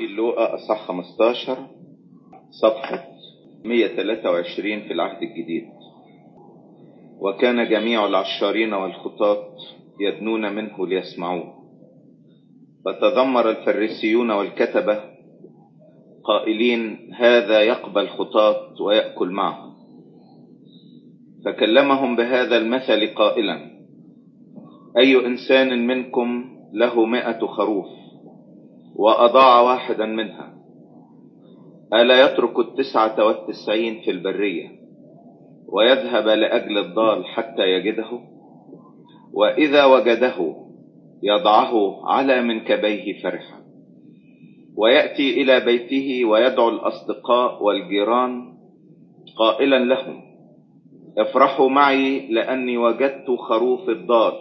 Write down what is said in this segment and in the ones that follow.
إنجيل لوقا أصح 15 صفحة 123 في العهد الجديد وكان جميع العشارين والخطاة يدنون منه ليسمعوه فتذمر الفريسيون والكتبة قائلين هذا يقبل خطاة ويأكل معهم فكلمهم بهذا المثل قائلا أي إنسان منكم له مئة خروف وأضاع واحدا منها ألا يترك التسعة والتسعين في البرية ويذهب لأجل الضال حتى يجده وإذا وجده يضعه على منكبيه فرحا ويأتي إلى بيته ويدعو الأصدقاء والجيران قائلا لهم افرحوا معي لأني وجدت خروف الضال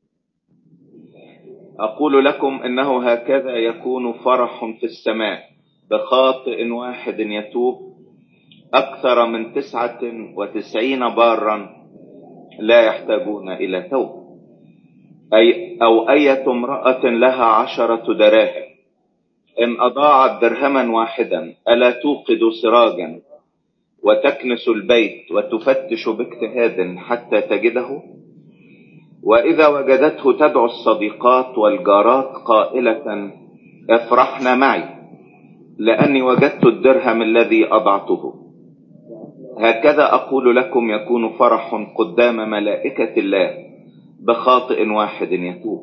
أقول لكم إنه هكذا يكون فرح في السماء بخاطئ واحد يتوب أكثر من تسعة وتسعين بارا لا يحتاجون إلى توب أي أو أية امرأة لها عشرة دراهم إن أضاعت درهما واحدا ألا توقد سراجا وتكنس البيت وتفتش باجتهاد حتى تجده وإذا وجدته تدعو الصديقات والجارات قائلة افرحنا معي لأني وجدت الدرهم الذي أضعته هكذا أقول لكم يكون فرح قدام ملائكة الله بخاطئ واحد يتوب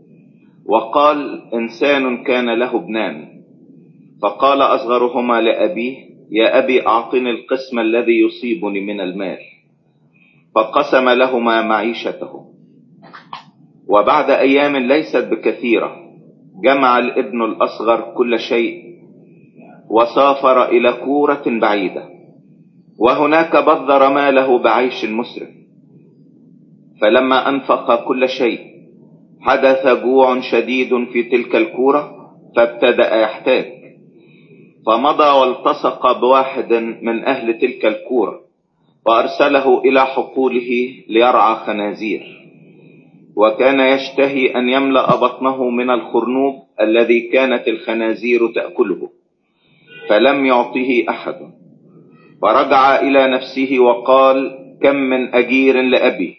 وقال إنسان كان له ابنان فقال أصغرهما لأبيه يا أبي أعطني القسم الذي يصيبني من المال فقسم لهما معيشته وبعد أيام ليست بكثيرة جمع الابن الأصغر كل شيء وسافر إلى كورة بعيدة وهناك بذر ماله بعيش مسرف فلما أنفق كل شيء حدث جوع شديد في تلك الكورة فابتدأ يحتاج فمضى والتصق بواحد من أهل تلك الكورة وأرسله إلى حقوله ليرعى خنازير وكان يشتهي أن يملأ بطنه من الخرنوب الذي كانت الخنازير تأكله فلم يعطه أحد فرجع إلى نفسه وقال كم من أجير لأبي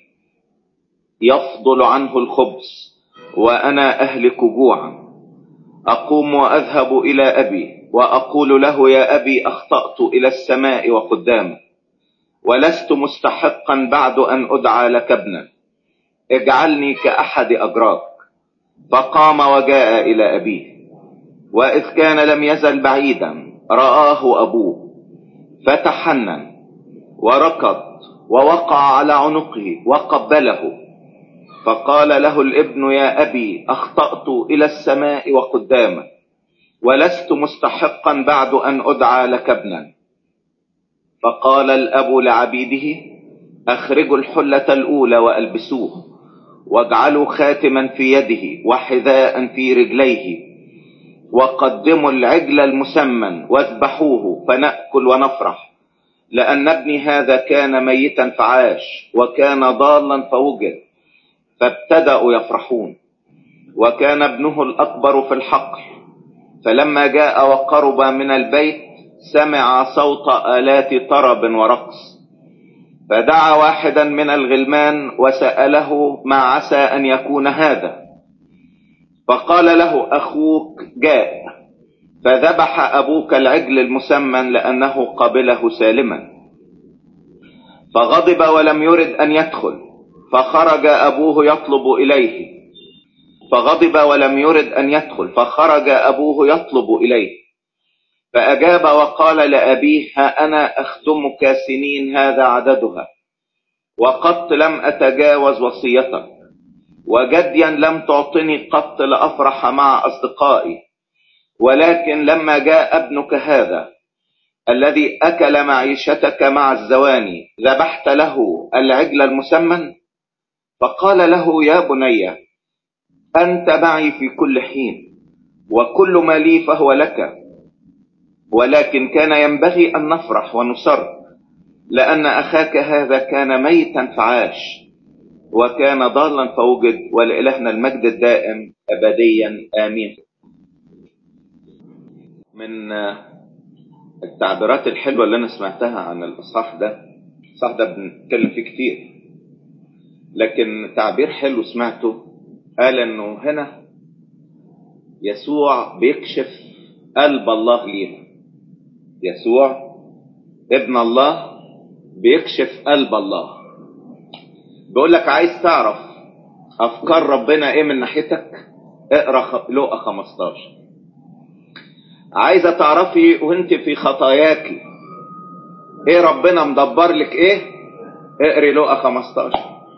يفضل عنه الخبز وأنا أهلك جوعا أقوم وأذهب إلى أبي وأقول له يا أبي أخطأت إلى السماء وقدامك ولست مستحقا بعد أن أدعى لك ابنا اجعلني كأحد أجراك فقام وجاء إلى أبيه وإذ كان لم يزل بعيدا رآه أبوه فتحنن وركض ووقع على عنقه وقبله فقال له الابن يا أبي أخطأت إلى السماء وقدامك ولست مستحقا بعد أن أدعى لك ابنا فقال الأب لعبيده أخرجوا الحلة الأولى وألبسوه واجعلوا خاتما في يده وحذاء في رجليه وقدموا العجل المسمن واذبحوه فنأكل ونفرح لأن ابني هذا كان ميتا فعاش وكان ضالا فوجد فابتدأوا يفرحون وكان ابنه الأكبر في الحقل فلما جاء وقرب من البيت سمع صوت آلات طرب ورقص فدعا واحدا من الغلمان وسأله ما عسى أن يكون هذا فقال له أخوك جاء فذبح أبوك العجل المسمن لأنه قبله سالما فغضب ولم يرد أن يدخل فخرج أبوه يطلب إليه فغضب ولم يرد أن يدخل فخرج أبوه يطلب إليه فأجاب وقال لأبيه ها أنا أخدمك سنين هذا عددها وقط لم أتجاوز وصيتك وجديا لم تعطني قط لأفرح مع أصدقائي ولكن لما جاء ابنك هذا الذي أكل معيشتك مع الزواني ذبحت له العجل المسمن فقال له يا بني أنت معي في كل حين وكل ما لي فهو لك ولكن كان ينبغي أن نفرح ونصر لأن أخاك هذا كان ميتا فعاش وكان ضالا فوجد ولإلهنا المجد الدائم أبديا آمين من التعبيرات الحلوة اللي أنا سمعتها عن الإصحاح ده الإصحاح ده بنتكلم فيه كتير لكن تعبير حلو سمعته قال إنه هنا يسوع بيكشف قلب الله لينا يسوع ابن الله بيكشف قلب الله بيقول لك عايز تعرف افكار ربنا ايه من ناحيتك اقرا لقا 15 عايزه تعرفي وانت في خطاياك ايه ربنا مدبر لك ايه اقري لقا 15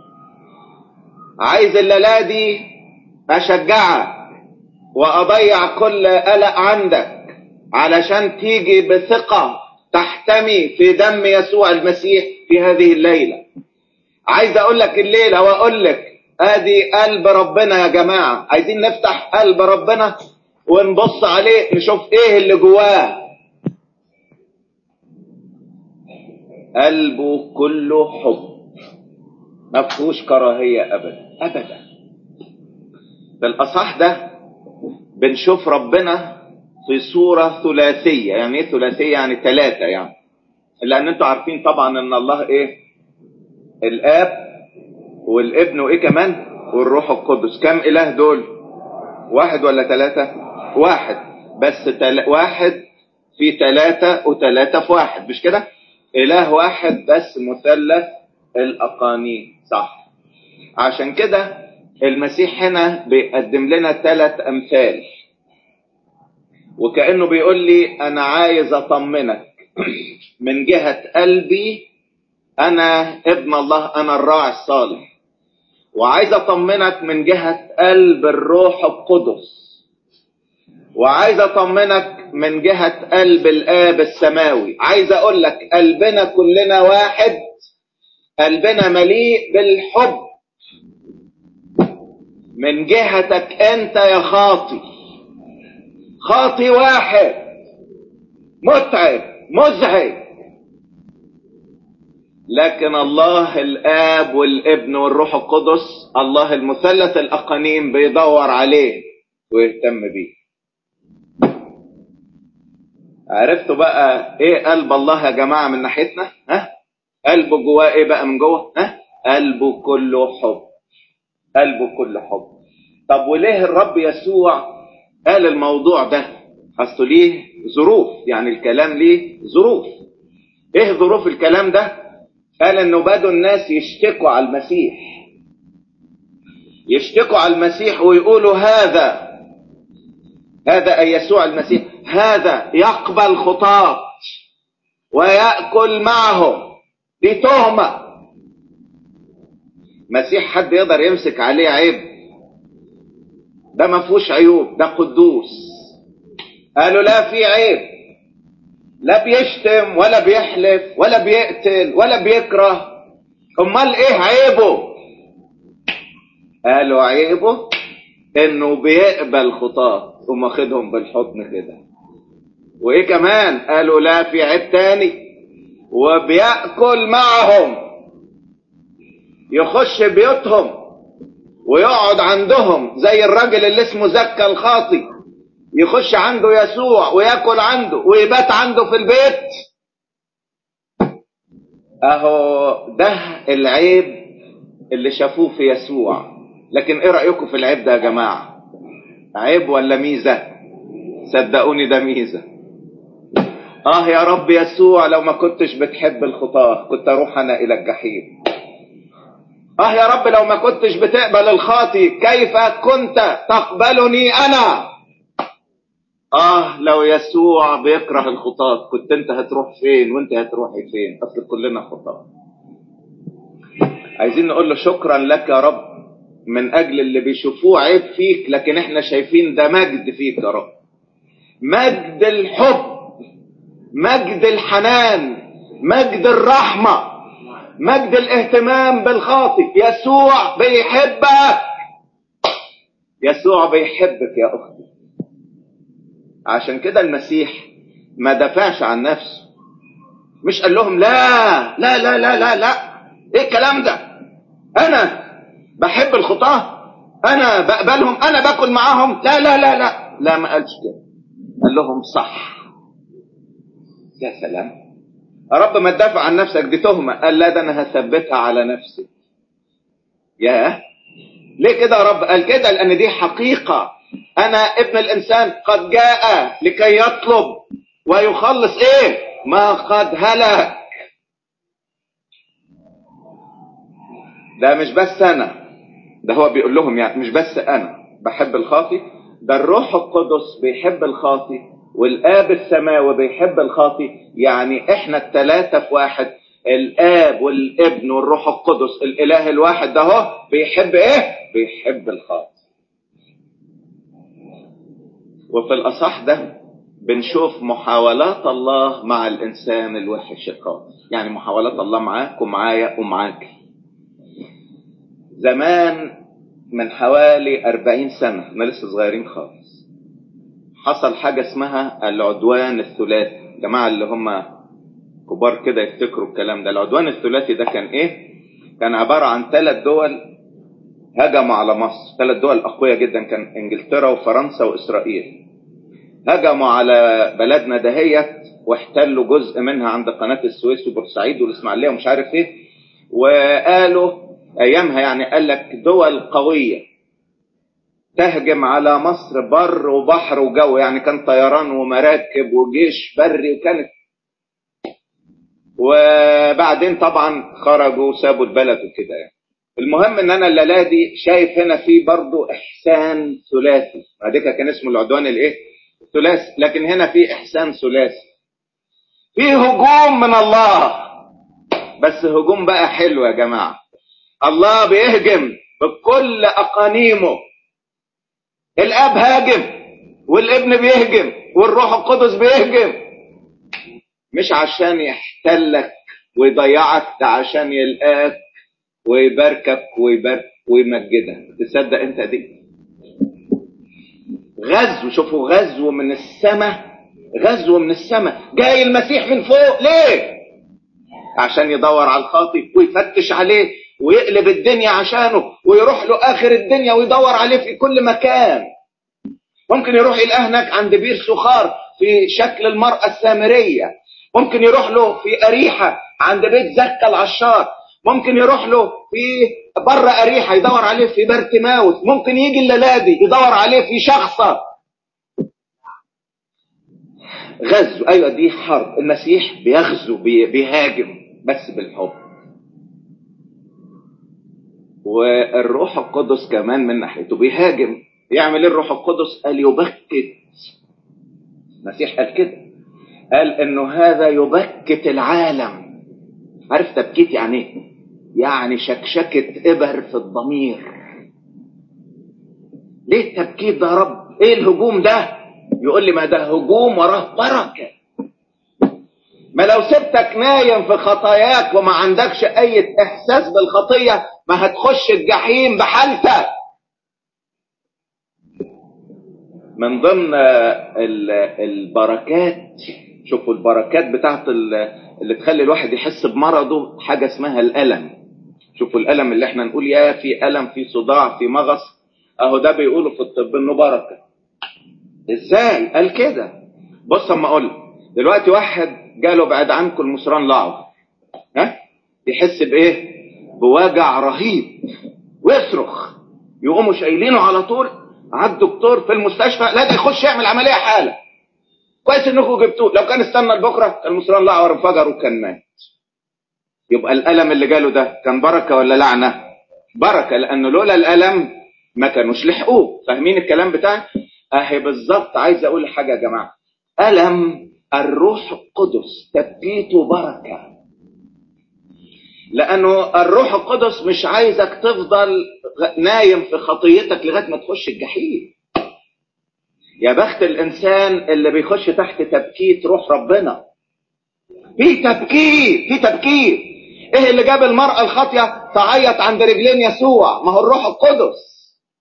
عايز الليله دي اشجعك واضيع كل قلق عندك علشان تيجي بثقة تحتمي في دم يسوع المسيح في هذه الليلة عايز اقول لك الليلة واقول لك ادي قلب ربنا يا جماعة عايزين نفتح قلب ربنا ونبص عليه نشوف ايه اللي جواه قلبه كله حب ما فيهوش كراهية ابدا ابدا في الاصح ده بنشوف ربنا في صورة ثلاثية يعني ايه ثلاثية يعني ثلاثة يعني لان انتوا عارفين طبعا ان الله ايه الاب والابن وايه كمان والروح القدس كم اله دول واحد ولا ثلاثة واحد بس تل... واحد في ثلاثة وثلاثة في واحد مش كده اله واحد بس مثلث الاقانيم صح عشان كده المسيح هنا بيقدم لنا ثلاث امثال وكأنه بيقول لي أنا عايز أطمنك من جهة قلبي أنا ابن الله أنا الراعي الصالح وعايز أطمنك من جهة قلب الروح القدس وعايز أطمنك من جهة قلب الآب السماوي عايز أقول لك قلبنا كلنا واحد قلبنا مليء بالحب من جهتك أنت يا خاطي خاطي واحد متعب مزعج لكن الله الاب والابن والروح القدس الله المثلث الاقانيم بيدور عليه ويهتم بيه عرفتوا بقى ايه قلب الله يا جماعه من ناحيتنا ها قلبه جواه ايه بقى من جوه ها قلبه كله حب قلبه كله حب طب وليه الرب يسوع قال الموضوع ده اصل ليه ظروف يعني الكلام ليه ظروف ايه ظروف الكلام ده قال انه بدوا الناس يشتكوا على المسيح يشتكوا على المسيح ويقولوا هذا هذا اي يسوع المسيح هذا يقبل خطاة ويأكل معهم دي تهمة مسيح حد يقدر يمسك عليه عيب ده ما فيهوش عيوب ده قدوس قالوا لا في عيب لا بيشتم ولا بيحلف ولا بيقتل ولا بيكره امال ايه عيبه قالوا عيبه انه بيقبل خطاه وماخدهم بالحضن كده وايه كمان قالوا لا في عيب تاني وبياكل معهم يخش بيوتهم ويقعد عندهم زي الراجل اللي اسمه زكا الخاطي يخش عنده يسوع وياكل عنده ويبات عنده في البيت اهو ده العيب اللي شافوه في يسوع لكن ايه رايكم في العيب ده يا جماعه عيب ولا ميزه صدقوني ده ميزه اه يا رب يسوع لو ما كنتش بتحب الخطاه كنت اروح انا الى الجحيم اه يا رب لو ما كنتش بتقبل الخاطي كيف كنت تقبلني انا اه لو يسوع بيكره الخطاة كنت انت هتروح فين وانت هتروحي فين اصل كلنا خطاة عايزين نقول له شكرا لك يا رب من اجل اللي بيشوفوه عيب فيك لكن احنا شايفين ده مجد فيك يا رب مجد الحب مجد الحنان مجد الرحمة مجد الاهتمام بالخاطئ يسوع بيحبك يسوع بيحبك يا اختي عشان كده المسيح ما دافعش عن نفسه مش قال لهم لا لا لا لا لا لا ايه الكلام ده انا بحب الخطاه انا بقبلهم انا باكل معاهم لا لا لا لا لا ما قالش كده قال قال لهم صح يا سلام يا رب ما تدافع عن نفسك دي تهمة قال لا ده انا هثبتها على نفسي يا ليه كده يا رب قال كده لان دي حقيقة انا ابن الانسان قد جاء لكي يطلب ويخلص ايه ما قد هلك ده مش بس انا ده هو بيقول لهم يعني مش بس انا بحب الخاطي ده الروح القدس بيحب الخاطي والاب السماوي بيحب الخاطي يعني احنا الثلاثه في واحد الاب والابن والروح القدس الاله الواحد ده هو بيحب ايه بيحب الخاطي وفي الاصح ده بنشوف محاولات الله مع الانسان الوحش الخاطي يعني محاولات الله معاك ومعايا ومعاك زمان من حوالي أربعين سنة احنا لسه صغيرين خالص حصل حاجة اسمها العدوان الثلاثي الجماعة اللي هم كبار كده يفتكروا الكلام ده العدوان الثلاثي ده كان ايه كان عبارة عن ثلاث دول هجموا على مصر ثلاث دول أقوياء جدا كان إنجلترا وفرنسا وإسرائيل هجموا على بلدنا دهيت واحتلوا جزء منها عند قناة السويس وبورسعيد والإسماعيلية ومش عارف ايه وقالوا ايامها يعني قال لك دول قوية تهجم على مصر بر وبحر وجو يعني كان طيران ومراكب وجيش بري وكانت وبعدين طبعا خرجوا وسابوا البلد وكده يعني المهم ان انا الليله دي شايف هنا في برضو احسان ثلاثي بعد كده كان اسمه العدوان الايه ثلاثي لكن هنا في احسان ثلاثي في هجوم من الله بس هجوم بقى حلو يا جماعه الله بيهجم بكل اقانيمه الاب هاجم والابن بيهجم والروح القدس بيهجم مش عشان يحتلك ويضيعك ده عشان يلقاك ويباركك ويبارك ويمجدك تصدق انت دي غزو شوفوا غزو من السماء غزو من السماء جاي المسيح من فوق ليه عشان يدور على الخاطي ويفتش عليه ويقلب الدنيا عشانه ويروح له اخر الدنيا ويدور عليه في كل مكان ممكن يروح يلاقيه هناك عند بير سخار في شكل المرأة السامرية ممكن يروح له في أريحة عند بيت زكا العشار ممكن يروح له في بره أريحة يدور عليه في بارتماوس ممكن يجي الليلادي يدور عليه في شخصة غزو أيوة دي حرب المسيح بيغزو بيهاجم بس بالحب والروح القدس كمان من ناحيته بيهاجم يعمل ايه الروح القدس قال يبكت المسيح قال كده قال انه هذا يبكت العالم عارف تبكيت يعني ايه يعني شكشكة ابر في الضمير ليه التبكيت ده يا رب ايه الهجوم ده يقول لي ما ده هجوم وراه بركة ما لو سبتك نايم في خطاياك وما عندكش اي احساس بالخطية ما هتخش الجحيم بحالتك من ضمن البركات شوفوا البركات بتاعت اللي تخلي الواحد يحس بمرضه حاجة اسمها الألم شوفوا الألم اللي احنا نقول يا في ألم في صداع في مغص اهو ده بيقولوا في الطب انه بركة ازاي قال كده بص اما اقول دلوقتي واحد جاله بعد عنكم المصران لعب ها يحس بايه بوجع رهيب ويصرخ يقوموا شايلينه على طول على الدكتور في المستشفى لا ده يخش يعمل عمليه حاله كويس انكم جبتوه لو كان استنى لبكره المصران لعور انفجر وكان مات يبقى الالم اللي جاله ده كان بركه ولا لعنه بركه لانه لولا الالم ما كانوش لحقوه فاهمين الكلام بتاعي اهي بالظبط عايز اقول حاجه يا جماعه الم الروح القدس تبكيته بركه لانه الروح القدس مش عايزك تفضل نايم في خطيتك لغايه ما تخش الجحيم يا بخت الانسان اللي بيخش تحت تبكيت روح ربنا في تبكيت في تبكيت ايه اللي جاب المرأة الخاطية تعيط عند رجلين يسوع ما هو الروح القدس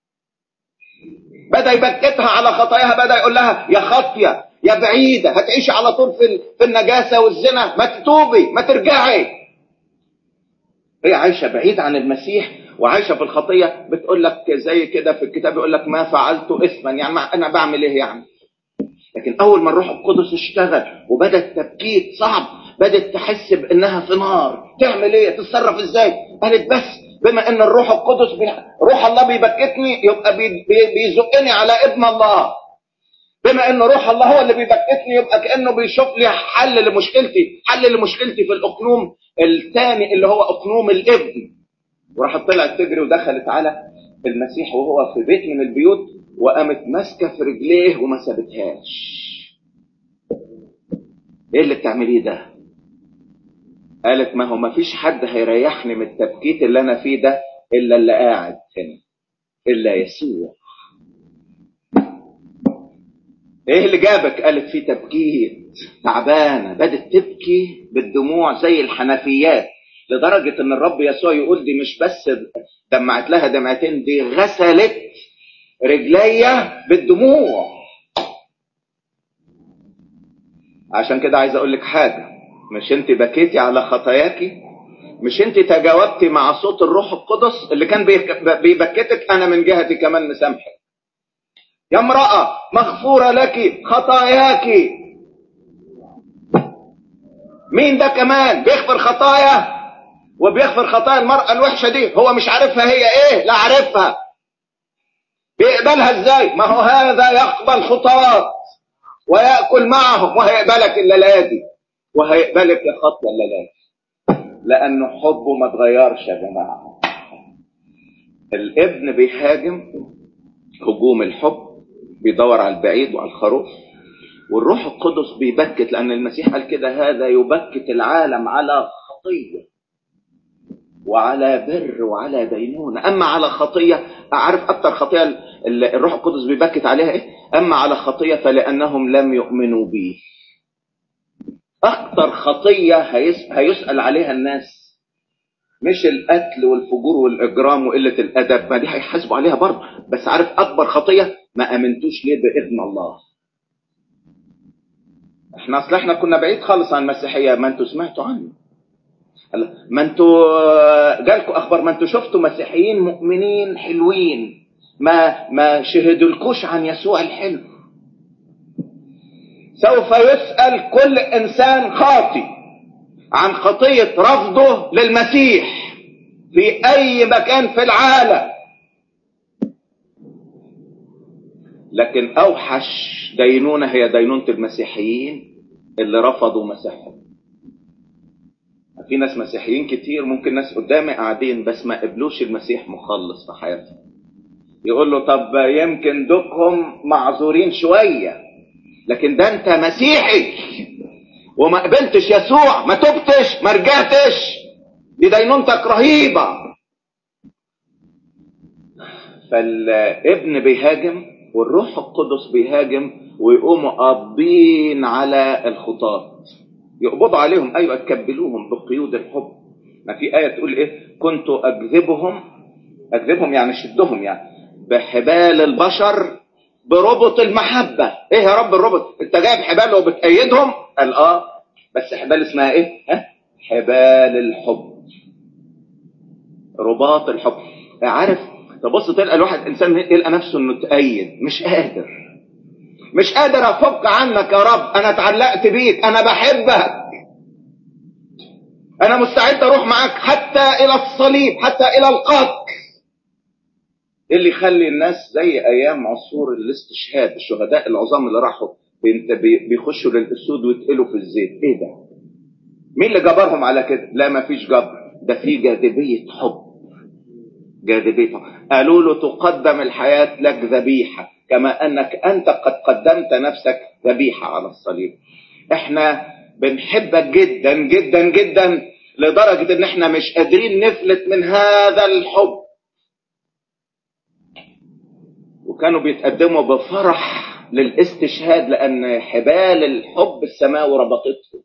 بدأ يبكتها على خطاياها بدأ يقول لها يا خاطية يا بعيدة هتعيشي على طول في في النجاسة والزنا ما تتوبي ما ترجعي هي عايشة بعيد عن المسيح وعايشة في الخطية بتقول لك زي كده في الكتاب يقول لك ما فعلت إثما يعني ما أنا بعمل إيه يعني لكن اول ما الروح القدس اشتغل وبدا التبكيت صعب بدات تحس بانها في نار تعمل ايه تتصرف ازاي قالت بس بما ان الروح القدس بي... روح الله بيبكتني يبقى بي... بي... بيزقني على ابن الله بما ان روح الله هو اللي بيبكتني يبقى كانه بيشوف لي حل لمشكلتي حل لمشكلتي في الاقنوم الثاني اللي هو اقنوم الابن وراحت طلعت تجري ودخلت على المسيح وهو في بيت من البيوت وقامت ماسكه في رجليه وما سابتهاش ايه اللي بتعمليه ده قالت ما هو ما فيش حد هيريحني من التبكيت اللي انا فيه ده الا اللي قاعد هنا الا يسوع ايه اللي جابك قالت في تبكيت تعبانه بدت تبكي بالدموع زي الحنفيات لدرجة ان الرب يسوع يقول دي مش بس دمعت لها دمعتين دي غسلت رجليا بالدموع عشان كده عايز اقول لك حاجة مش انت بكيتي على خطاياكي مش انت تجاوبتي مع صوت الروح القدس اللي كان بيبكتك انا من جهتي كمان مسامحك يا امرأة مغفورة لك خطاياك مين ده كمان بيغفر خطايا وبيغفر خطايا المرأة الوحشة دي هو مش عارفها هي ايه لا عارفها بيقبلها ازاي ما هو هذا يقبل خطاة ويأكل معهم وهيقبلك الليلة دي وهيقبلك يا خطوة الليلة دي لأنه حبه ما اتغيرش يا جماعة الابن بيهاجم هجوم الحب بيدور على البعيد وعلى الخروف والروح القدس بيبكت لأن المسيح قال كده هذا يبكت العالم على خطية وعلى بر وعلى دينونة أما على خطية أعرف أكتر خطية الروح القدس بيبكت عليها إيه أما على خطية فلأنهم لم يؤمنوا بي أكتر خطية هيسأل عليها الناس مش القتل والفجور والإجرام وقلة الأدب ما دي هيحاسبوا عليها برضه بس عارف أكبر خطية ما أمنتوش ليه بإذن الله احنا اصل احنا كنا بعيد خالص عن المسيحيه ما انتوا سمعتوا عنه ما انتوا جالكوا اخبار ما انتوا شفتوا مسيحيين مؤمنين حلوين ما ما شهدولكوش عن يسوع الحلو سوف يسأل كل انسان خاطي عن خطية رفضه للمسيح في اي مكان في العالم لكن اوحش دينونة هي دينونة المسيحيين اللي رفضوا مسيحهم في ناس مسيحيين كتير ممكن ناس قدامي قاعدين بس ما قبلوش المسيح مخلص في حياتهم يقول له طب يمكن دوكهم معذورين شوية لكن ده انت مسيحي وما قبلتش يسوع ما تبتش ما رجعتش دي دينونتك رهيبة فالابن بيهاجم والروح القدس بيهاجم ويقوموا قابضين على الخطاة يقبضوا عليهم ايوه تكبلوهم بقيود الحب ما في ايه تقول ايه كنت اجذبهم اجذبهم يعني شدهم يعني بحبال البشر بربط المحبة ايه يا رب الربط انت جايب حبال وبتأيدهم قال اه بس حبال اسمها ايه ها حبال الحب رباط الحب عارف تبص تلقى الواحد انسان يلقى نفسه انه تأيد مش قادر مش قادر افك عنك يا رب انا اتعلقت بيك انا بحبك انا مستعد اروح معاك حتى الى الصليب حتى الى القتل اللي يخلي الناس زي ايام عصور الاستشهاد الشهداء العظام اللي راحوا بيخشوا للاسود ويتقلوا في الزيت ايه ده مين اللي جبرهم على كده لا ما فيش جبر ده في جاذبية حب جاذبية قالوا له تقدم الحياة لك ذبيحة كما انك انت قد قدمت نفسك ذبيحة على الصليب احنا بنحبك جدا جدا جدا لدرجة ان احنا مش قادرين نفلت من هذا الحب وكانوا بيتقدموا بفرح للاستشهاد لان حبال الحب السماوي ربطتهم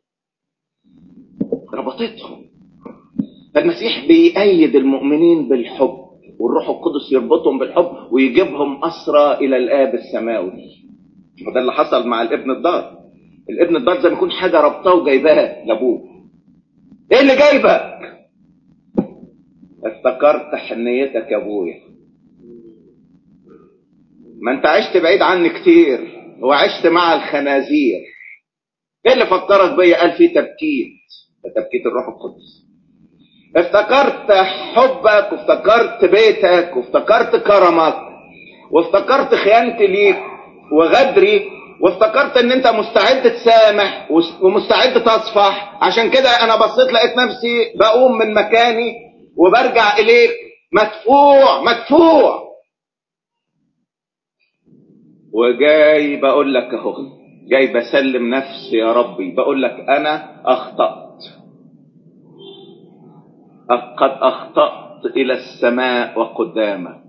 ربطتهم فالمسيح بيأيد المؤمنين بالحب والروح القدس يربطهم بالحب ويجيبهم أسرى إلى الآب السماوي وده اللي حصل مع الابن الضال الابن الضال زي ما يكون حاجة ربطاه وجايباها لأبوه إيه اللي جايبك؟ افتكرت حنيتك يا أبويا ما أنت عشت بعيد عني كتير وعشت مع الخنازير ايه اللي فكرك بيا قال في تبكيت ده تبكيت الروح القدس افتكرت حبك وافتكرت بيتك وافتكرت كرمك وافتكرت خيانتي ليك وغدري وافتكرت ان انت مستعد تسامح ومستعد تصفح عشان كده انا بصيت لقيت نفسي بقوم من مكاني وبرجع اليك مدفوع مدفوع وجاي بقول لك اهو جاي بسلم نفسي يا ربي بقول لك انا اخطأت قد اخطأت الى السماء وقدامك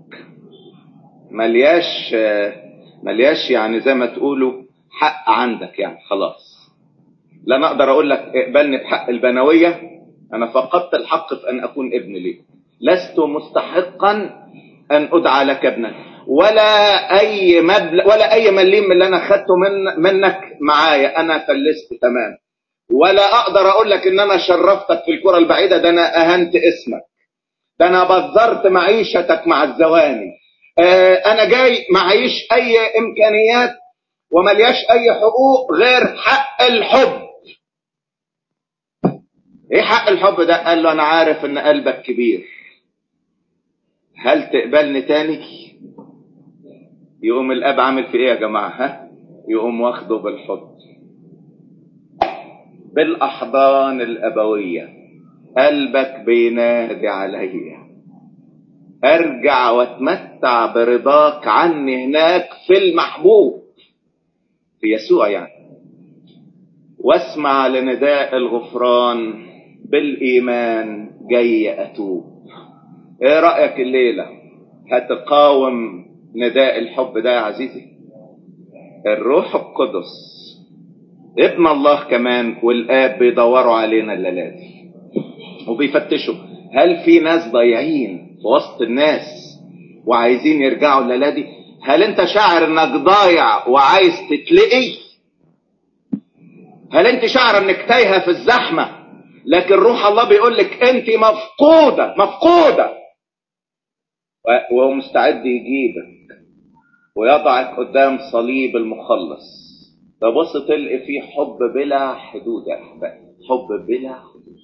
ملياش ملياش يعني زي ما تقولوا حق عندك يعني خلاص لا انا اقدر اقول لك اقبلني بحق البنويه انا فقدت الحق في ان اكون ابن ليك لست مستحقا ان ادعى لك ابنا ولا اي مبلغ ولا اي مليم من اللي انا خدته من منك معايا انا فلست تمام ولا اقدر اقول لك ان انا شرفتك في الكره البعيده ده انا اهنت اسمك ده انا بذرت معيشتك مع الزواني آه انا جاي معيش اي امكانيات وملياش اي حقوق غير حق الحب ايه حق الحب ده قال له انا عارف ان قلبك كبير هل تقبلني تاني يقوم الاب عامل في ايه يا جماعه ها يقوم واخده بالحضن بالاحضان الابويه قلبك بينادي عليا ارجع واتمتع برضاك عني هناك في المحبوب في يسوع يعني واسمع لنداء الغفران بالايمان جاي اتوب ايه رايك الليله هتقاوم نداء الحب ده يا عزيزي الروح القدس ابن الله كمان والاب بيدوروا علينا الليله دي وبيفتشوا هل في ناس ضايعين في وسط الناس وعايزين يرجعوا الليله دي هل انت شاعر انك ضايع وعايز تتلقي هل انت شاعر انك تايهه في الزحمه لكن روح الله بيقول لك انت مفقوده مفقوده وهو مستعد يجيبك ويضعك قدام صليب المخلص فبص تلقي فيه حب بلا حدود يا احبائي حب بلا حدود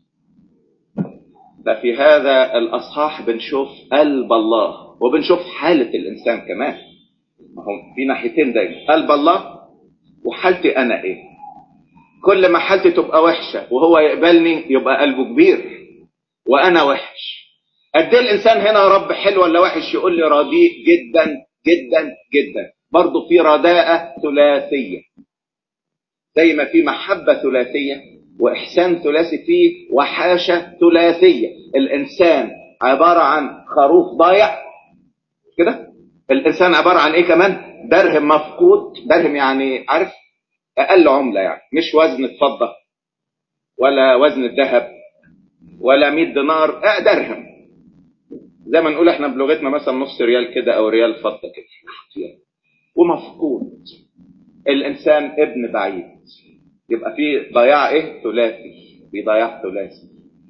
ففي هذا الاصحاح بنشوف قلب الله وبنشوف حاله الانسان كمان ما هم في ناحيتين دايما قلب الله وحالتي انا ايه كل ما حالتي تبقى وحشه وهو يقبلني يبقى قلبه كبير وانا وحش قد ايه الانسان هنا يا رب حلو ولا وحش يقول لي رديء جدا جدا جدا برضه في رداءة ثلاثية زي ما في محبة ثلاثية وإحسان ثلاثي فيه وحاشة ثلاثية الإنسان عبارة عن خروف ضايع كده الإنسان عبارة عن إيه كمان درهم مفقود درهم يعني عارف أقل عملة يعني مش وزن الفضة ولا وزن الذهب ولا 100 دينار آه درهم زي ما نقول احنا بلغتنا مثلا نص ريال كده او ريال فضه كده ومفقود الانسان ابن بعيد يبقى في ضياع ايه ثلاثي في ضياع ثلاثي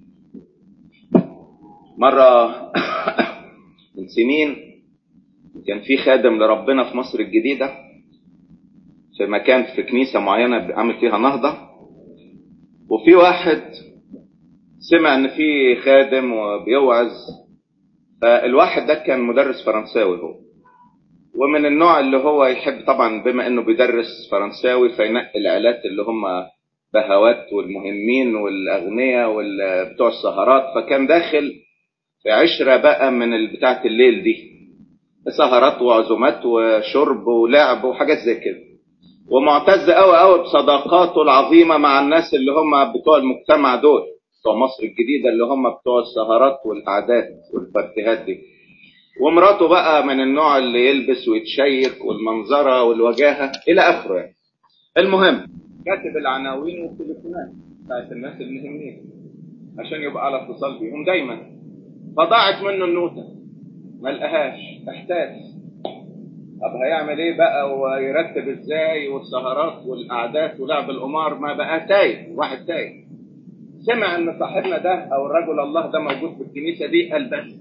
مره من سنين كان في خادم لربنا في مصر الجديده في مكان في كنيسه معينه عامل فيها نهضه وفي واحد سمع ان في خادم وبيوعظ فالواحد ده كان مدرس فرنساوي هو ومن النوع اللي هو يحب طبعا بما انه بيدرس فرنساوي فينقي العائلات اللي هم بهوات والمهمين والاغنياء وبتوع السهرات فكان داخل في عشرة بقى من بتاعة الليل دي سهرات وعزومات وشرب ولعب وحاجات زي كده ومعتز قوي قوي بصداقاته العظيمة مع الناس اللي هم بتوع المجتمع دول بتوع مصر الجديدة اللي هم بتوع السهرات والقعدات والبارتيهات دي ومراته بقى من النوع اللي يلبس ويتشيك والمنظرة والوجاهة إلى آخره يعني. المهم كاتب العناوين والتليفونات بتاعت الناس المهمين عشان يبقى على اتصال بيهم دايما فضاعت منه النوتة ما لقاهاش احتاج طب هيعمل ايه بقى ويرتب ازاي والسهرات والقعدات ولعب القمار ما بقى تايه واحد تايه سمع ان صاحبنا ده او الرجل الله ده موجود في الكنيسه دي قال بس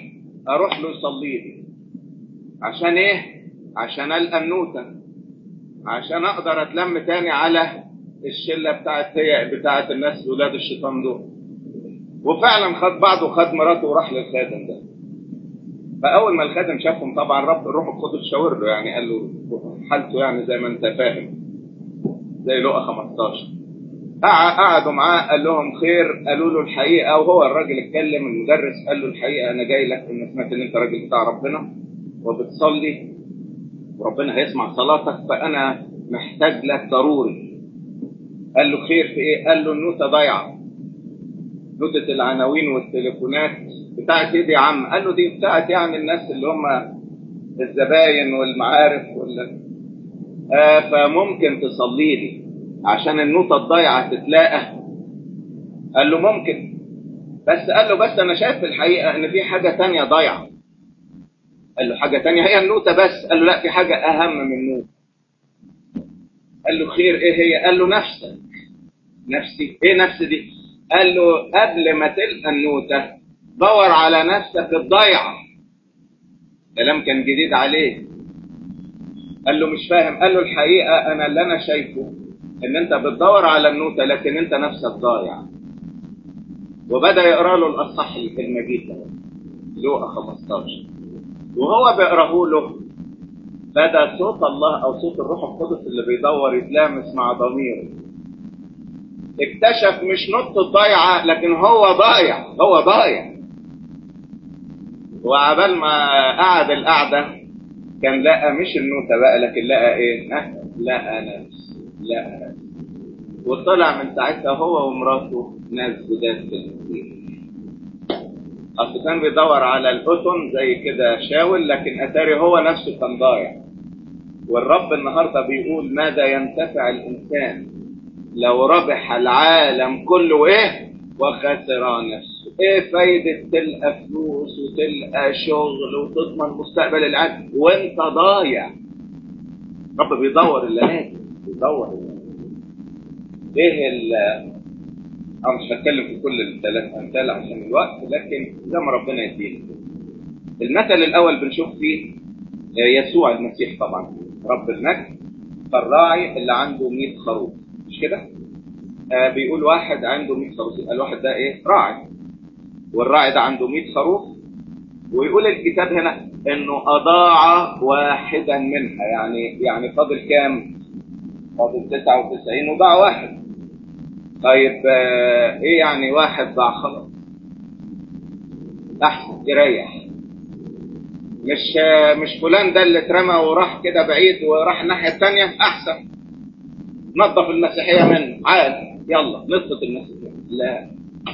اروح له يصلي لي عشان ايه عشان القى النوته عشان اقدر اتلم تاني على الشله بتاعت هي بتاعت الناس ولاد الشيطان دول وفعلا خد بعضه وخد مراته وراح للخادم ده فاول ما الخادم شافهم طبعا رب الروح القدس شاور له يعني قال له حالته يعني زي ما انت فاهم زي لقا 15 قعدوا معاه قال لهم خير قالوا له الحقيقه وهو الراجل اتكلم المدرس قال له الحقيقه انا جاي لك ان سمعت ان انت راجل بتاع ربنا وبتصلي وربنا هيسمع صلاتك فانا محتاج لك ضروري قال له خير في ايه قال له النوتة ضايعة نوتة العناوين والتليفونات بتاعت ايه دي يا عم قال له دي بتاعت يعني الناس اللي هم الزباين والمعارف ولا آه فممكن تصلي لي عشان النوتة الضايعة تتلاقى قال له ممكن بس قال له بس انا شايف في الحقيقة ان في حاجة تانية ضايعة قال له حاجة تانية هي النوتة بس قال له لا في حاجة اهم من النوتة قال له خير ايه هي قال له نفسك نفسي ايه نفس دي قال له قبل ما تلقى النوتة دور على نفسك الضيعة كلام كان جديد عليه قال له مش فاهم قال له الحقيقة انا اللي انا شايفه ان انت بتدور على النوتة لكن انت نفسك ضايع وبدأ يقرا له الاصح المجيد ده لوقا 15 وهو بيقراه له بدا صوت الله او صوت الروح القدس اللي بيدور يتلامس مع ضميره اكتشف مش نقطة ضايعة لكن هو ضايع هو ضايع وعبال ما قعد القعدة كان لقى مش النوتة بقى لكن لقى ايه ها لقى نفس لقى نفس وطلع من ساعتها هو ومراته ناس جداد في المسيح اصل كان بيدور على الاذن زي كده شاول لكن اتاري هو نفسه كان ضايع والرب النهارده بيقول ماذا ينتفع الانسان لو ربح العالم كله ايه وخسر نفسه ايه فايدة تلقى فلوس وتلقى شغل وتضمن مستقبل العالم وانت ضايع رب بيدور اللي ناجي بيدور ايه ال انا مش هتكلم في كل الثلاث امثال عشان الوقت لكن زي ما ربنا يدينا المثل الاول بنشوف فيه يسوع المسيح طبعا رب المجد فالراعي اللي عنده 100 خروف مش كده؟ آه بيقول واحد عنده 100 خروف يبقى الواحد ده ايه؟ راعي والراعي ده عنده 100 خروف ويقول الكتاب هنا انه اضاع واحدا منها يعني يعني فاضل كام؟ فاضل 99 وضاع واحد طيب آه ايه يعني واحد ضاع خلاص احسن يريح مش مش فلان ده اللي اترمى وراح كده بعيد وراح الناحيه الثانيه احسن نظف المسيحيه منه عادي يلا نظف المسيحيه لا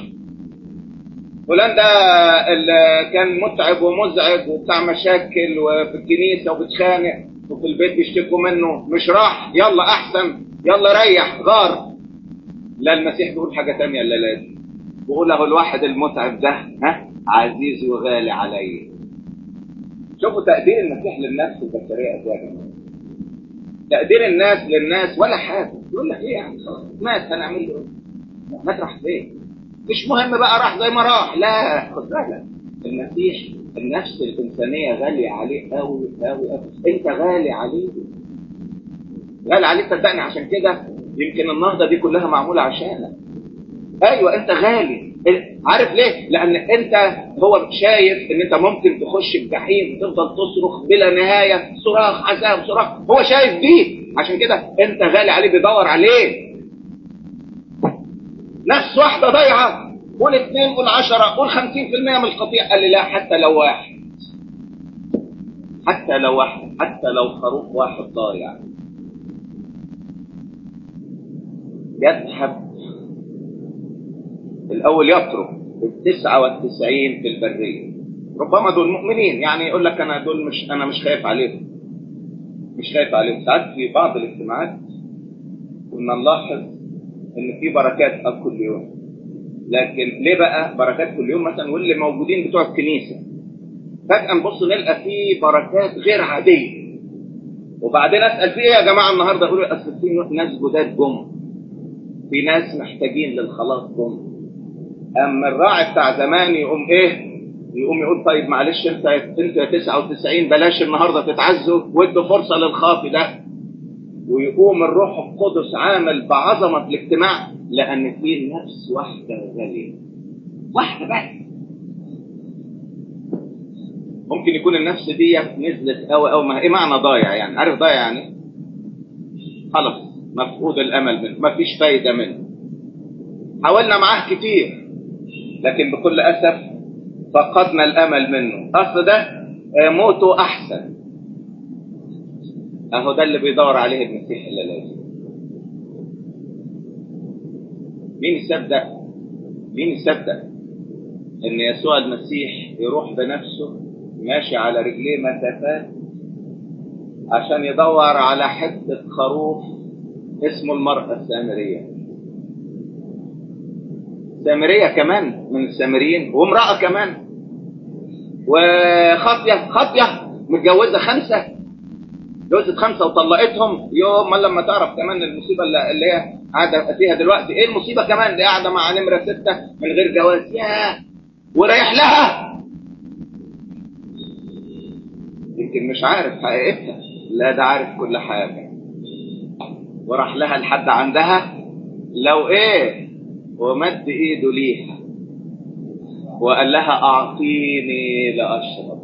فلان ده اللي كان متعب ومزعج وبتاع مشاكل وفي الكنيسه وبتخانق وفي البيت بيشتكوا منه مش راح يلا احسن يلا ريح غار لا المسيح بيقول حاجه ثانيه لا لازم بيقول له الواحد المتعب ده ها عزيز وغالي عليه شوفوا تقدير المسيح للنفس البشريه ازاي تقدير الناس للناس ولا حاجه يقول لك ايه يعني خلاص مات هنعمل له ايه؟ مات راح فين؟ مش مهم بقى راح زي ما راح لا خد بالك المسيح النفس الانسانيه غاليه عليه قوي قوي قوي انت غالي عليه غالي عليه صدقني عشان كده يمكن النهضه دي كلها معموله عشانك ايوه انت غالي عارف ليه؟ لان انت هو شايف ان انت ممكن تخش الجحيم وتفضل تصرخ بلا نهايه صراخ عذاب صراخ هو شايف بيك عشان كده انت غالي عليه بيدور عليه نفس واحده ضايعه قول اثنين قول عشرة قول خمسين في المية من القطيع قال لي لا حتى لو واحد حتى لو واحد حتى لو خروف واحد ضايع يذهب الأول يترك التسعة والتسعين في البرية ربما دول مؤمنين يعني يقول لك أنا دول مش أنا مش خايف عليهم مش خايف عليهم ساعات في بعض الاجتماعات كنا نلاحظ إن في بركات كل يوم لكن ليه بقى بركات كل يوم مثلا واللي موجودين بتوع الكنيسة فجأة نبص نلقى في بركات غير عادية وبعدين أسأل في إيه يا جماعة النهاردة يقولوا أصل في ناس جداد جم في ناس محتاجين للخلاص جم اما الراعي بتاع زمان يقوم ايه يقوم يقول طيب معلش انت انت يا 99 بلاش النهارده تتعزوا وادوا فرصه للخاطي ده ويقوم الروح القدس عامل بعظمة الاجتماع لأن في نفس واحدة غالية واحدة بس ممكن يكون النفس دي نزلت قوي قوي ما ايه معنى ضايع يعني عارف ضايع يعني خلاص مفقود الامل منه مفيش فايده منه حاولنا معاه كتير لكن بكل اسف فقدنا الامل منه اصل ده موته احسن اهو ده اللي بيدور عليه المسيح اللي لازم مين يصدق مين يصدق ان يسوع المسيح يروح بنفسه ماشي على رجليه مسافات عشان يدور على حتة خروف اسمه المرأة السامرية سامرية كمان من السامريين وامرأة كمان وخاطية خاطية متجوزة خمسة جوزت خمسة وطلقتهم يوم ما لما تعرف كمان المصيبة اللي هي قاعدة فيها دلوقتي ايه المصيبة كمان اللي قاعدة مع نمرة ستة من غير جواز ياه ورايح لها يمكن مش عارف حقيقتها لا ده عارف كل حاجة وراح لها لحد عندها لو ايه ومد ايده ليها وقال لها اعطيني لاشرب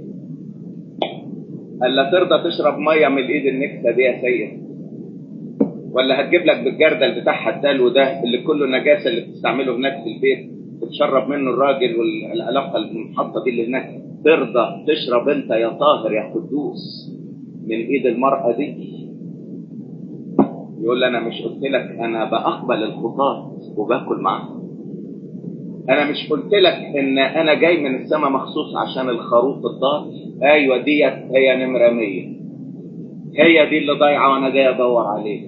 قال لا ترضى تشرب ميه من الايد النكسه دي يا سيد ولا هتجيب لك بالجردل بتاعها الدلو ده اللي كله نجاسه اللي بتستعمله هناك في البيت وتشرب منه الراجل والعلاقه المنحطه دي اللي هناك ترضى تشرب انت يا طاهر يا قدوس من ايد المرأة دي يقول انا مش قلت لك انا بقبل الخطاة وباكل معاهم انا مش قلت لك ان انا جاي من السماء مخصوص عشان الخروف الضال ايوه ديت هي نمرة مية هي دي اللي ضايعة وانا جاي ادور عليها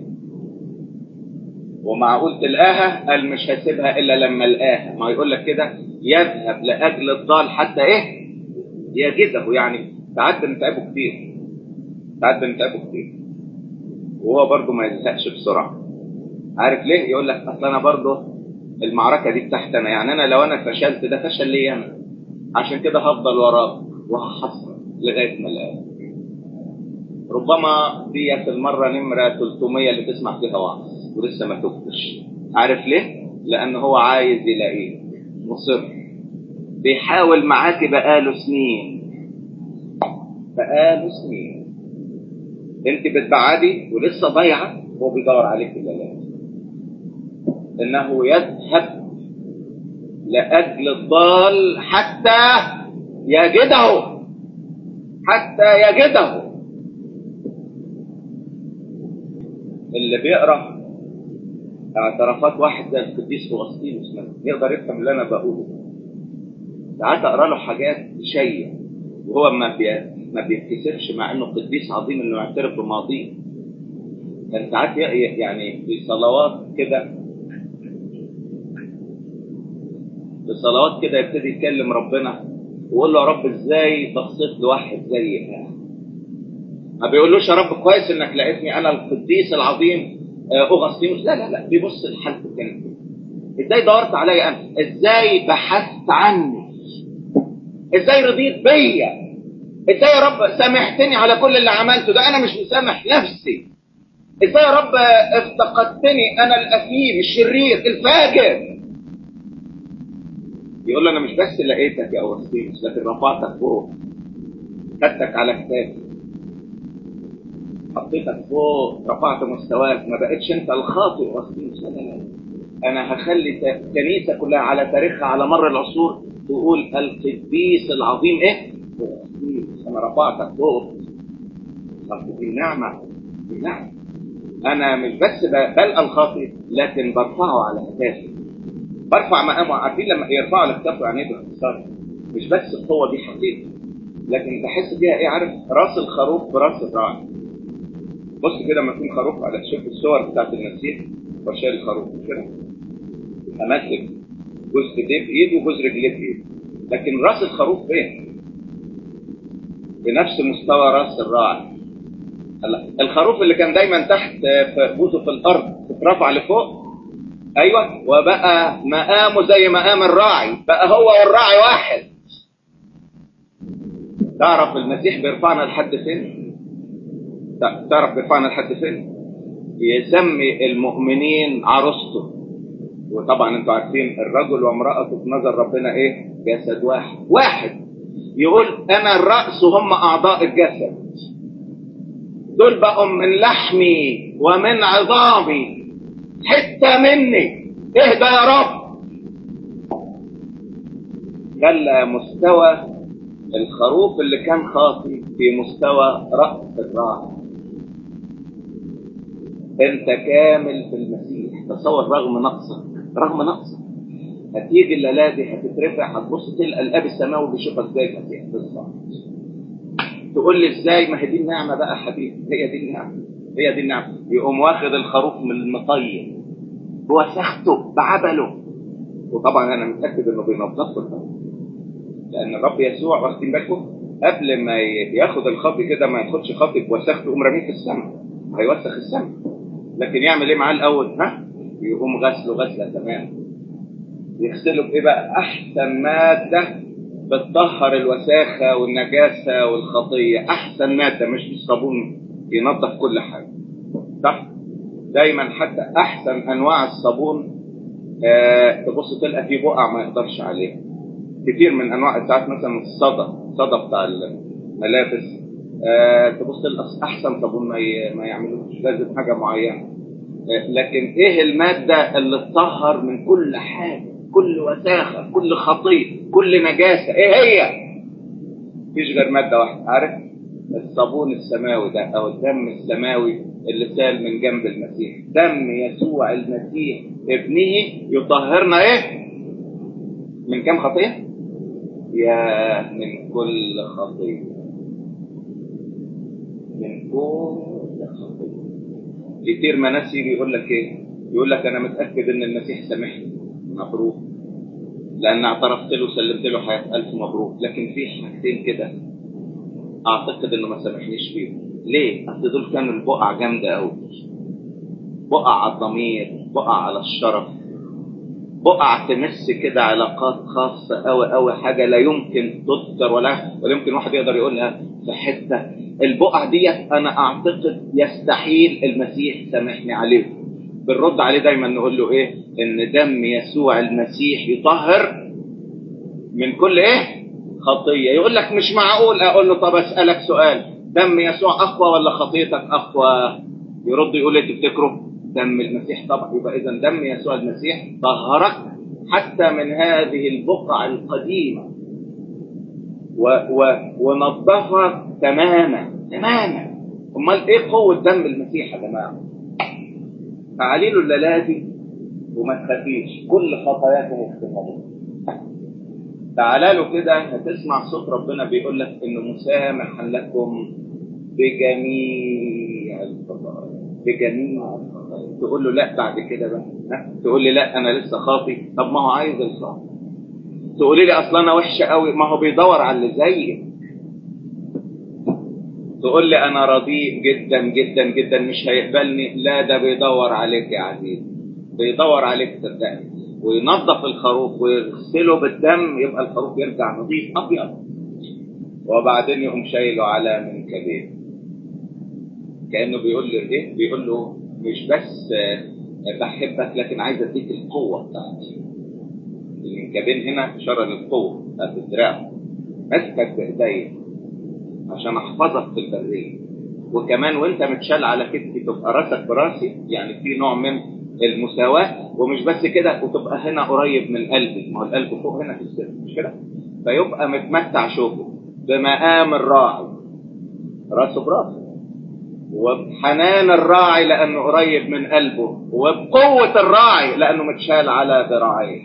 ومعقول تلقاها قال مش هسيبها الا لما القاها ما يقول لك كده يذهب لاجل الضال حتى ايه يجده يعني ساعات بنتعبه كتير ساعات بنتعبه كتير وهو برضه ما يزهقش بسرعه عارف ليه يقول لك اصل انا برضه المعركه دي بتاعتي انا يعني انا لو انا فشلت ده فشل لي انا عشان كده هفضل وراك وهحصل لغايه ما الاقي ربما ديت المره نمره 300 اللي تسمع فيها وعظ ولسه ما تبتش عارف ليه لان هو عايز يلاقيك مصر بيحاول معاك بقاله سنين بقاله سنين انت بتبعدي ولسه ضايعه وهو بيدور عليك في الليالي انه يذهب لاجل الضال حتى يجده حتى يجده اللي بيقرا اعترافات واحد زي القديس اغسطينوس يقدر يفهم اللي انا بقوله ساعات اقرا له حاجات شيء وهو ما بي... ما بيتكسفش مع انه قديس عظيم انه يعترف بماضيه كان ساعات يعني في صلوات كده في صلوات كده يبتدي يتكلم ربنا ويقول له يا رب ازاي بصيت لواحد زي ما بيقولوش يا رب كويس انك لقيتني انا القديس العظيم اغسطينوس لا لا لا بيبص لحالته كده ازاي دورت عليا انا ازاي بحثت عني ازاي رضيت بيا ازاي يا رب سامحتني على كل اللي عملته ده انا مش مسامح نفسي ازاي يا رب افتقدتني انا الاثيم الشرير الفاجر يقول له انا مش بس لقيتك يا اغسطينوس لكن رفعتك فوق خدتك على كتافي حطيتك فوق رفعت مستواك ما بقتش انت الخاطئ اغسطينوس لا لا انا هخلي الكنيسه كلها على تاريخها على مر العصور تقول القديس العظيم ايه؟ اغسطينوس انا رفعتك فوق دي نعمه دي نعمه انا مش بس بلقى الخاطئ لكن برفعه على كتافي برفع مقامه عارفين لما يرفعوا على كتافه يعني ايه باختصار مش بس القوه دي حقيقه لكن بحس بيها ايه عارف راس الخروف براس الراعي بص كده لما يكون خروف على تشوف الصور بتاعت المسيح وشال الخروف كده امسك جزء ايديه بايده وجزء رجليه بايده لكن راس الخروف فين؟ بنفس مستوى راس الراعي الخروف اللي كان دايما تحت في بوزه في الارض تترفع لفوق ايوه وبقى مقامه زي مقام الراعي بقى هو والراعي واحد تعرف المسيح بيرفعنا لحد فين؟ تعرف بيرفعنا لحد فين؟ يسمي المؤمنين عروسته وطبعا انتوا عارفين الرجل وامرأته في نظر ربنا ايه جسد واحد واحد يقول انا الرأس هم اعضاء الجسد دول بقوا من لحمي ومن عظامي حتة مني اهدى يا رب خلى مستوى الخروف اللي كان خاطي في مستوى رأس الراعي انت كامل في المسيح تصور رغم نقصك رغم نقصك هتيجي الليله دي هتترفع هتبص تلقى الاب السماوي بيشوفك زي المسيح بالظبط تقول لي ازاي ما هي دي النعمه بقى حبيبي هي دي النعمه هي دي النعمه يقوم واخد الخروف من المطيب وسخته بعبله وطبعا انا متاكد انه بينظفه لان الرب يسوع واخدين بالكم قبل ما ياخد الخطي كده ما ياخدش خطي بوسخته يقوم راميه في السماء هيوسخ السماء لكن يعمل ايه معاه الاول ها يقوم غسله غسله تمام يغسله بايه بقى احسن ماده بتطهر الوساخه والنجاسه والخطيه احسن ماده مش بالصابون ينظف كل حاجه صح دايما حتى احسن انواع الصابون آه تبص تلقى فيه بقع ما يقدرش عليه كتير من انواع ساعات مثلا الصدى الصدى بتاع الملابس آه تبص تلقى احسن صابون ما ما يعملوش لازم حاجه معينه لكن ايه المادة اللي تطهر من كل حاجة كل وساخة كل خطية كل نجاسة ايه هي مفيش غير مادة واحدة عارف الصابون السماوي ده او الدم السماوي اللي سال من جنب المسيح دم يسوع المسيح ابنه يطهرنا ايه من كم خطية يا من كل خطية من كل خطية كتير ما ناس يجي يقول لك ايه يقول لك انا متاكد ان المسيح سامحني مبروك لان اعترفت له وسلمت له حياه الف مبروك لكن في حاجتين كده اعتقد انه ما سامحنيش فيهم ليه اصل دول كانوا البقع جامده قوي بقع على الضمير بقع على الشرف بقع تمس كده علاقات خاصة أوي أوي حاجة لا يمكن تذكر ولا ولا يمكن واحد يقدر يقولها في حتة البقع ديت أنا أعتقد يستحيل المسيح سامحني عليه بنرد عليه دايما نقول له إيه إن دم يسوع المسيح يطهر من كل إيه خطية يقول لك مش معقول أقول له طب أسألك سؤال دم يسوع أقوى ولا خطيتك أقوى يرد يقول لي تفتكره دم المسيح طبعا يبقى اذا دم يسوع المسيح طهرك حتى من هذه البقع القديمه و و ونظفك تماما تماما امال ايه قوه دم المسيح يا جماعه تعالي له الليله دي وما تخافيش كل خطاياك مغفره تعالى له كده هتسمع صوت ربنا بيقول لك انه مسامحا لكم بجميع الخطايا بجميع الخطايا تقول له لا بعد كده بقى تقول لي لا انا لسه خاطي طب ما هو عايز الخاطي تقولي لي اصل انا وحشه قوي ما هو بيدور على اللي زيك تقول لي انا رديء جدا جدا جدا مش هيقبلني لا ده بيدور عليك يا عزيزي بيدور عليك صدقني وينظف الخروف ويغسله بالدم يبقى الخروف يرجع نظيف ابيض وبعدين يقوم شايله على منكبيه كانه بيقول له ايه بيقول له مش بس بحبك لكن عايز اديك القوه بتاعتي المنكبين هنا اشاره للقوه بتاعت الدراع ماسكك بايديا عشان احفظك في البريه وكمان وانت متشال على كتفي تبقى راسك براسي يعني في نوع من المساواه ومش بس كده وتبقى هنا قريب من قلبي ما هو القلب فوق هنا في السر مش كده فيبقى متمتع شوفه بمقام الراعي راسه براسه وبحنان الراعي لانه قريب من قلبه وبقوه الراعي لانه متشال على ذراعيه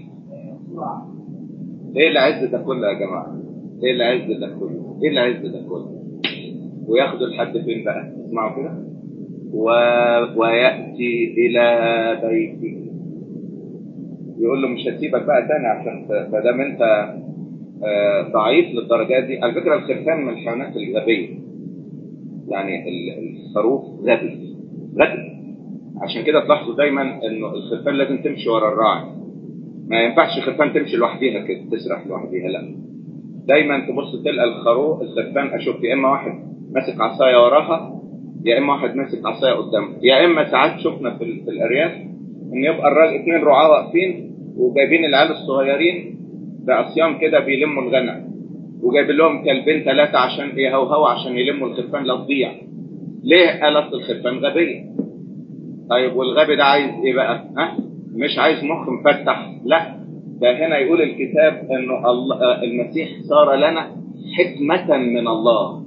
ايه العز ده كله يا جماعه ايه العز ده كله ايه العز ده كله وياخدوا لحد فين بقى اسمعوا كده و... وياتي الى بيته يقول له مش هسيبك بقى تاني عشان ما دام انت آه ضعيف للدرجات دي على فكره الخرفان من الحيوانات الغبيه يعني الخروف غبي غبي عشان كده تلاحظوا دايما انه الخرفان لازم تمشي ورا الراعي ما ينفعش خرفان تمشي لوحديها كده تسرح لوحديها لا دايما تبص تلقى الخروف الخرفان اشوف يا اما واحد ماسك عصايه وراها يا اما واحد ماسك عصايه قدامه يا اما ساعات شفنا في, ال- في الارياف ان يبقى الراجل اتنين رعاه واقفين وجايبين العيال الصغيرين بعصيان كده بيلموا الغنم وجايب لهم كلبين ثلاثه عشان يهوهوا عشان يلموا الخرفان لا تضيع ليه قال اصل الخرفان غبيه طيب والغبي ده عايز ايه بقى ها مش عايز مخ مفتح لا ده هنا يقول الكتاب انه الله آه، المسيح صار لنا حكمة من الله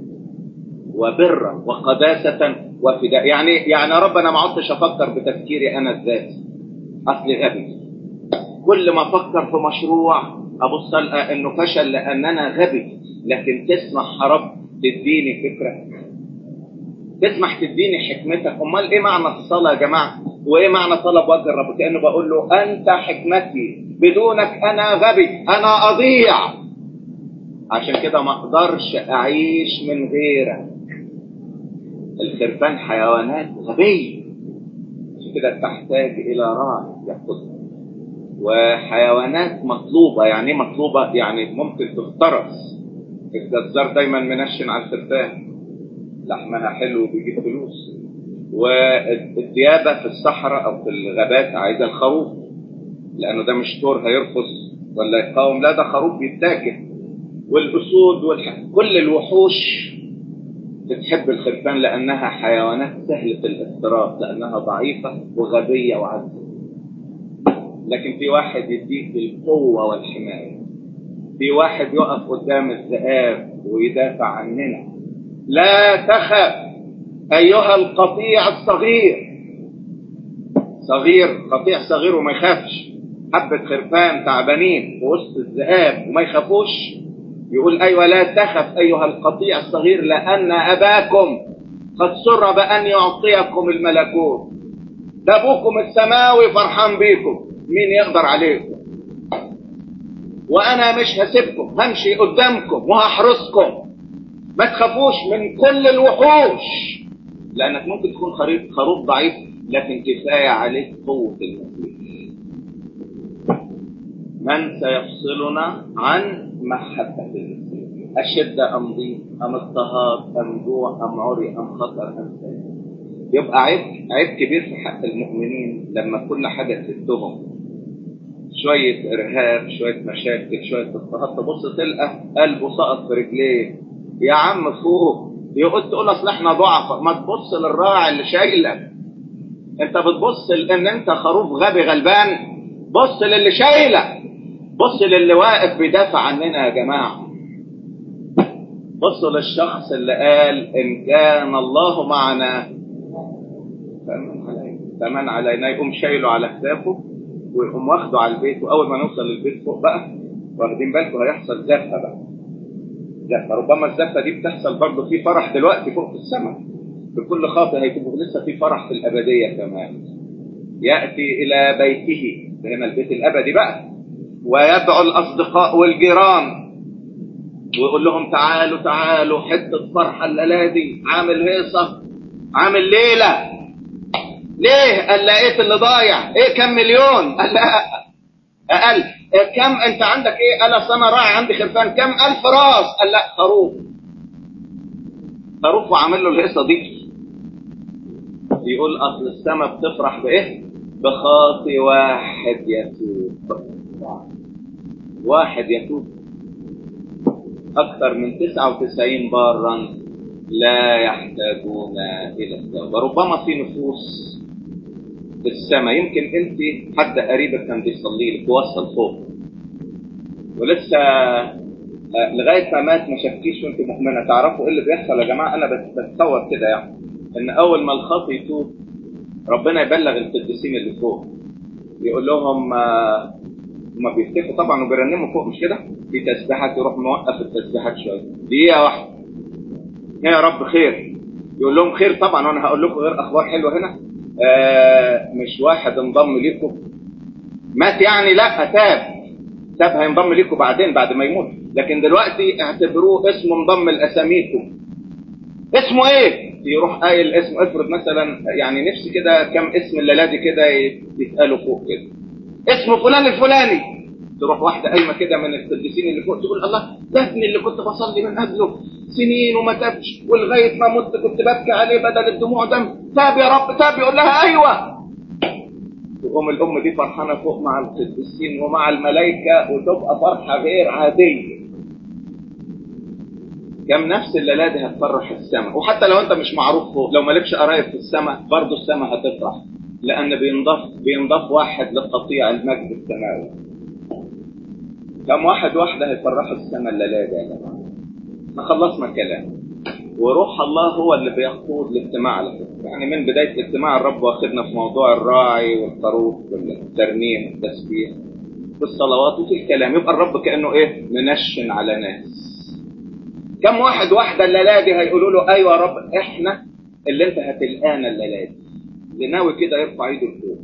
وبرا وقداسة وفداء يعني يعني يا رب انا ما عدتش افكر بتفكيري انا الذاتي اصلي غبي كل ما افكر في مشروع ابص القى انه فشل لان انا غبي لكن تسمح يا رب تديني فكره تسمح تديني حكمتك امال ايه معنى الصلاه يا جماعه وايه معنى طلب وجه الرب كانه بقول له انت حكمتي بدونك انا غبي انا اضيع عشان كده ما اقدرش اعيش من غيرك الخرفان حيوانات غبيه عشان كده تحتاج الى راعي يقودها وحيوانات مطلوبه يعني ايه مطلوبه يعني ممكن تفترس الجزار دايما منشن على الخرفان لحمها حلو وبيجيب فلوس والديابة في الصحراء أو في الغابات عايزة الخروف لأنه ده مش طور هيرقص ولا يقاوم لا ده خروف بيتاكل والأسود والح... كل الوحوش بتحب الخرفان لأنها حيوانات سهلة الافتراس لأنها ضعيفة وغبية وعزة لكن في واحد يديك القوة والحماية في واحد يقف قدام الذئاب ويدافع عننا لا تخف أيها القطيع الصغير صغير قطيع صغير وما يخافش حبة خرفان تعبانين في وسط الذئاب وما يخافوش يقول أيوة لا تخف أيها القطيع الصغير لأن أباكم قد سر بأن يعطيكم الملكوت ده أبوكم السماوي فرحان بيكم مين يقدر عليكم وأنا مش هسيبكم همشي قدامكم وهحرسكم ما تخافوش من كل الوحوش لانك ممكن تكون خريف خروف ضعيف لكن كفايه عليك قوه المسيح من سيفصلنا عن محبه المسيح اشده ام ضيق ام اضطهاد ام جوع ام عري ام خطر ام سيف يبقى عيب عيب كبير في حق المؤمنين لما كل حاجه تسدهم شويه ارهاب شويه مشاكل شويه اضطهاد تبص تلقى قلبه سقط في رجليه يا عم فوق يقول تقول اصل احنا ضعف ما تبص للراعي اللي شايلك انت بتبص ان انت خروف غبي غلبان بص للي شايلك بص للي واقف بيدافع عننا يا جماعه بصوا للشخص اللي قال ان كان الله معنا فمن علينا فمن علينا يقوم شايله على كتافه ويقوم واخده على البيت واول ما نوصل للبيت فوق بقى واخدين بالكم هيحصل زفه بقى زفه ربما الزفه دي بتحصل برضه في فرح دلوقتي فوق في السماء بكل خاطئ هيكون لسه في فرح في الابديه كمان ياتي الى بيته ده هنا البيت الابدي بقى ويدعو الاصدقاء والجيران ويقول لهم تعالوا تعالوا حته فرحه الليله دي عامل هيصه عامل ليله ليه قال لقيت اللي ضايع ايه كم مليون قال لا اقل إيه كم انت عندك ايه قال اصل انا راعي عندي خرفان كم الف راس قال لا خروف خروف وعامل له الهيصه دي يقول اصل السماء بتفرح بايه بخاطي واحد يتوب واحد يتوب اكثر من 99 بارا لا يحتاجون الى التوبه ربما في نفوس في السماء يمكن انت حد قريبك كان بيصلي لك ووصل فوق ولسه آه، لغايه ما مات ما شفتيش وانت مؤمنه تعرفوا ايه اللي بيحصل يا جماعه انا بت- بتصور كده يعني ان اول ما الخاطي يتوب ربنا يبلغ القديسين اللي فوق يقول لهم آه، هما بيفتكروا طبعا وبيرنموا فوق مش كده في تسبيحات يروح موقف التسبيحات شويه دقيقه واحده يا رب خير يقول لهم خير طبعا وانا هقول لكم غير اخبار حلوه هنا آه مش واحد انضم ليكم مات يعني لا تاب تاب هينضم ليكم بعدين بعد ما يموت لكن دلوقتي اعتبروه اسمه انضم لاساميكم اسمه ايه يروح قايل اسمه افرض مثلا يعني نفسي كده كم اسم الليله دي كده يتقالوا فوق كده اسمه فلان الفلاني تروح واحده قايمه كده من القديسين اللي فوق تقول الله ده ابني اللي كنت بصلي من قبله سنين وما تابش ولغايه ما مت كنت ببكي عليه بدل الدموع دم تاب يا رب تاب يقول لها ايوه تقوم الام دي فرحانه فوق مع القديسين ومع الملائكه وتبقى فرحه غير عاديه كم نفس الليله دي هتفرح السماء وحتى لو انت مش معروف فوق لو مالكش قرايب في السماء برضه السماء هتفرح لان بينضاف بينضاف واحد لقطيع المجد السماوي كم واحد واحده هيفرحوا السماء الليله دي يا جماعه احنا خلصنا الكلام وروح الله هو اللي بيقود الاجتماع على فكره يعني من بدايه الاجتماع الرب واخدنا في موضوع الراعي والخروف والترنيم والتسبيح والصلوات وفي الكلام يبقى الرب كانه ايه منشن على ناس كم واحد واحده الليله دي هيقولوا له ايوه يا رب احنا اللي انت هتلقانا الليله دي اللي ناوي كده يرفع ايده لفوق